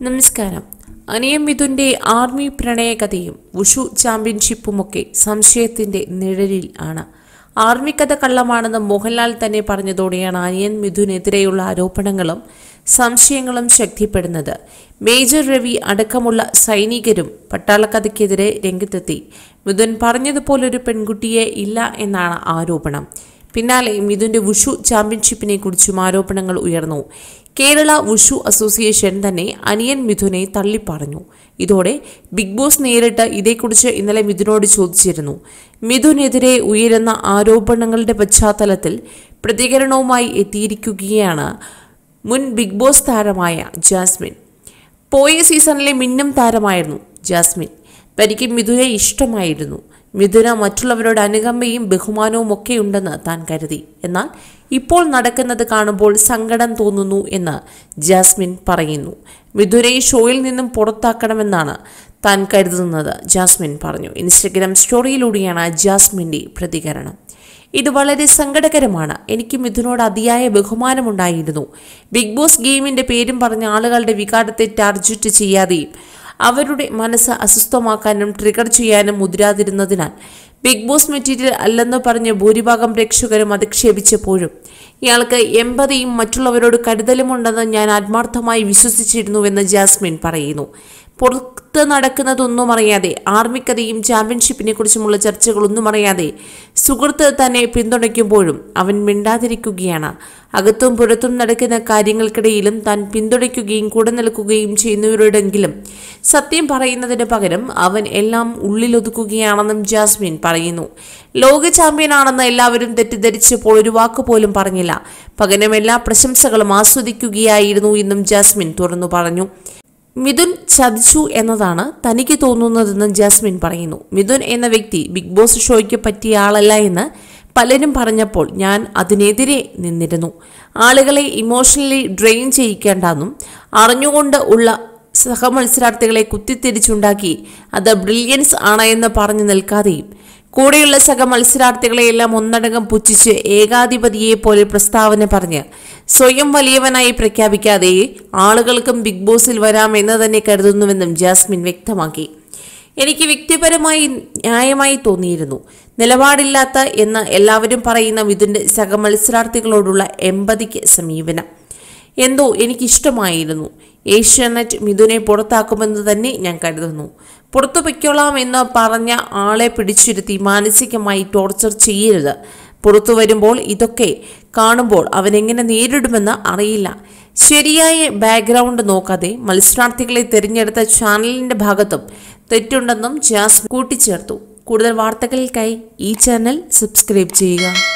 നമസ്കാരം അനിയം മിഥുന്റെ army പ്രണയകഥയും wushu ചാമ്പ്യൻഷിപ്പുമൊക്കെ സംശയത്തിന്റെ നിഴലിൽ ആണ് ആർമി കഥ കള്ളമാണെന്ന് മോഹൻലാൽ തന്നെ പറഞ്ഞതോടെയാണ് അനിയൻ മിഥുനെതിരെയുള്ള ആരോപണങ്ങളും സംശയങ്ങളും ശക്തിപ്പെടുന്നത് മേജർ രവി അടക്കമുള്ള സൈനികരും പട്ടാളക്കഥയ്ക്കെതിരെ രംഗത്തെത്തി മിഥുൻ പറഞ്ഞതുപോലൊരു പെൺകുട്ടിയെ ഇല്ല എന്നാണ് ആരോപണം പിന്നാലെ മിഥുന്റെ വുഷു ചാമ്പ്യൻഷിപ്പിനെ കുറിച്ചും ആരോപണങ്ങൾ ഉയർന്നു കേരള വുഷു അസോസിയേഷൻ തന്നെ അനിയൻ മിഥുനെ തള്ളിപ്പറഞ്ഞു ഇതോടെ ബിഗ് ബോസ് നേരിട്ട് ഇതേക്കുറിച്ച് ഇന്നലെ മിഥുനോട് ചോദിച്ചിരുന്നു മിഥുനെതിരെ ഉയരുന്ന ആരോപണങ്ങളുടെ പശ്ചാത്തലത്തിൽ പ്രതികരണവുമായി എത്തിയിരിക്കുകയാണ് മുൻ ബിഗ് ബോസ് താരമായ ജാസ്മിൻ പോയ സീസണിലെ മിന്നും താരമായിരുന്നു ജാസ്മിൻ തനിക്ക് മിഥുനെ ഇഷ്ടമായിരുന്നു മിഥുന മറ്റുള്ളവരോട് അനുകമ്പയും ബഹുമാനവും ഒക്കെ ഉണ്ടെന്ന് താൻ കരുതി എന്നാൽ ഇപ്പോൾ നടക്കുന്നത് കാണുമ്പോൾ സങ്കടം തോന്നുന്നു എന്ന് ജാസ്മിൻ പറയുന്നു മിഥുനെ ഷോയിൽ നിന്നും പുറത്താക്കണമെന്നാണ് താൻ കരുതുന്നത് ജാസ്മിൻ പറഞ്ഞു ഇൻസ്റ്റഗ്രാം സ്റ്റോറിയിലൂടെയാണ് ജാസ്മിന്റെ പ്രതികരണം ഇത് വളരെ സങ്കടകരമാണ് എനിക്ക് മിഥുനോട് അതിയായ ബഹുമാനമുണ്ടായിരുന്നു ബിഗ് ബോസ് ഗെയിമിന്റെ പേരും പറഞ്ഞ ആളുകളുടെ വികാരത്തെ ടാർജറ്റ് ചെയ്യാതെയും അവരുടെ മനസ്സ് അസ്വസ്ഥമാക്കാനും ട്രിഗർ ചെയ്യാനും മുതിരാതിരുന്നതിനാൽ ബിഗ് ബോസ് മെറ്റീരിയൽ അല്ലെന്ന് പറഞ്ഞ് ഭൂരിഭാഗം പ്രേക്ഷകരും അധിക്ഷേപിച്ചപ്പോഴും ഇയാൾക്ക് എമ്പതിയും മറ്റുള്ളവരോട് കരുതലുമുണ്ടെന്ന് ഞാൻ ആത്മാർത്ഥമായി വിശ്വസിച്ചിരുന്നുവെന്ന് ജാസ്മിൻ പറയുന്നു പുറത്ത് നടക്കുന്നതൊന്നും അറിയാതെ ആർമിക്കഥയും ചാമ്പ്യൻഷിപ്പിനെ കുറിച്ചുമുള്ള ചർച്ചകളൊന്നും അറിയാതെ സുഹൃത്ത് തന്നെ പിന്തുണയ്ക്കുമ്പോഴും അവൻ മിണ്ടാതിരിക്കുകയാണ് അകത്തും പുറത്തും നടക്കുന്ന കാര്യങ്ങൾക്കിടയിലും താൻ പിന്തുണയ്ക്കുകയും കൂടെ നിൽക്കുകയും ചെയ്യുന്നവരോടെങ്കിലും സത്യം പറയുന്നതിന് പകരം അവൻ എല്ലാം ഉള്ളിലൊതുക്കുകയാണെന്നും ജാസ്മിൻ പറയുന്നു ലോക ചാമ്പ്യനാണെന്ന് എല്ലാവരും തെറ്റിദ്ധരിച്ചപ്പോൾ ഒരു വാക്ക് പോലും പറഞ്ഞില്ല പകരം എല്ലാ പ്രശംസകളും ആസ്വദിക്കുകയായിരുന്നു എന്നും ജാസ്മിൻ തുറന്നു പറഞ്ഞു മിഥുൻ ചതിച്ചു എന്നതാണ് തനിക്ക് തോന്നുന്നതെന്ന് ജാസ്മിൻ പറയുന്നു മിഥുൻ എന്ന വ്യക്തി ബിഗ് ബോസ് ഷോയ്ക്ക് പറ്റിയ ആളല്ല എന്ന് പലരും പറഞ്ഞപ്പോൾ ഞാൻ അതിനെതിരെ നിന്നിരുന്നു ആളുകളെ ഇമോഷണലി ഡ്രെയിൻ ചെയ്യിക്കേണ്ടെന്നും അറിഞ്ഞുകൊണ്ട് ഉള്ള സഹമത്സരാർത്ഥികളെ കുത്തിത്തിരിച്ചുണ്ടാക്കി അത് ബ്രില്യൻസ് ആണ് എന്ന് പറഞ്ഞു നിൽക്കാതെയും കൂടെയുള്ള സഹ മത്സരാർത്ഥികളെയെല്ലാം ഒന്നടങ്കം പുച്ഛിച്ച് ഏകാധിപതിയെ പോലെ പ്രസ്താവന പറഞ്ഞ് സ്വയം വലിയവനായി പ്രഖ്യാപിക്കാതെ ആളുകൾക്കും ബിഗ് ബോസിൽ വരാം എന്ന് തന്നെ കരുതുന്നുവെന്നും ജാസ്മിൻ വ്യക്തമാക്കി എനിക്ക് വ്യക്തിപരമായി ന്യായമായി തോന്നിയിരുന്നു നിലപാടില്ലാത്ത എന്ന് എല്ലാവരും പറയുന്ന മിഥുന്റെ സഹമത്സരാർത്ഥികളോടുള്ള എമ്പതിക്ക് സമീപനം എന്തോ എനിക്കിഷ്ടമായിരുന്നു ഏഷ്യാനെറ്റ് മിഥുനെ പുറത്താക്കുമെന്ന് തന്നെ ഞാൻ കരുതുന്നു പുറത്തു പൊയ്ക്കൊള്ളാം എന്ന് പറഞ്ഞ ആളെ പിടിച്ചിരുത്തി മാനസികമായി ടോർച്ചർ ചെയ്യരുത് പുറത്തു വരുമ്പോൾ ഇതൊക്കെ കാണുമ്പോൾ അവൻ എങ്ങനെ നേരിടുമെന്ന് അറിയില്ല ശരിയായ ബാക്ക്ഗ്രൗണ്ട് നോക്കാതെ മത്സരാർത്ഥികളെ തിരഞ്ഞെടുത്ത ചാനലിന്റെ ഭാഗത്തും തെറ്റുണ്ടെന്നും ജാസ് കൂട്ടിച്ചേർത്തു കൂടുതൽ വാർത്തകൾക്കായി ഈ ചാനൽ സബ്സ്ക്രൈബ് ചെയ്യുക